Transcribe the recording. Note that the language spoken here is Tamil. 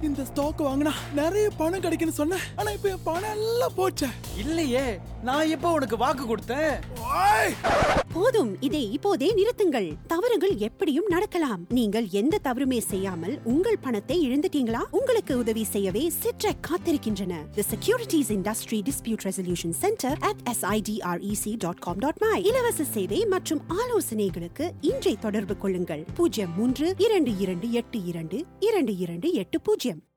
இந்த ஸ்டாக் வாங்கினா நிறைய பணம் கிடைக்குன்னு சொன்னேன் ஆனா இப்ப என் பணம் எல்லாம் போச்சே இல்லையே நான் எப்போ உனக்கு வாக்கு கொடுத்தேன் ஓய்! போதும் இதை இப்போதே நிறுத்துங்கள் தவறுகள் எப்படியும் நடக்கலாம் நீங்கள் எந்த தவறுமே செய்யாமல் உங்கள் பணத்தை இழந்துட்டீங்களா உங்களுக்கு உதவி செய்யவே சிட்ரெக் காத்திருக்கின்றன The Securities Industry Dispute Resolution Center at sidrec.com.my இலவச சேவை மற்றும் ஆலோசனைகளுக்கு இன்றை தொடர்பு கொள்ளுங்கள் பூஜ்ஜியம் மூன்று இரண்டு இரண்டு எட்டு இரண்டு இரண்டு இரண்டு எட்டு பூஜ்ஜியம்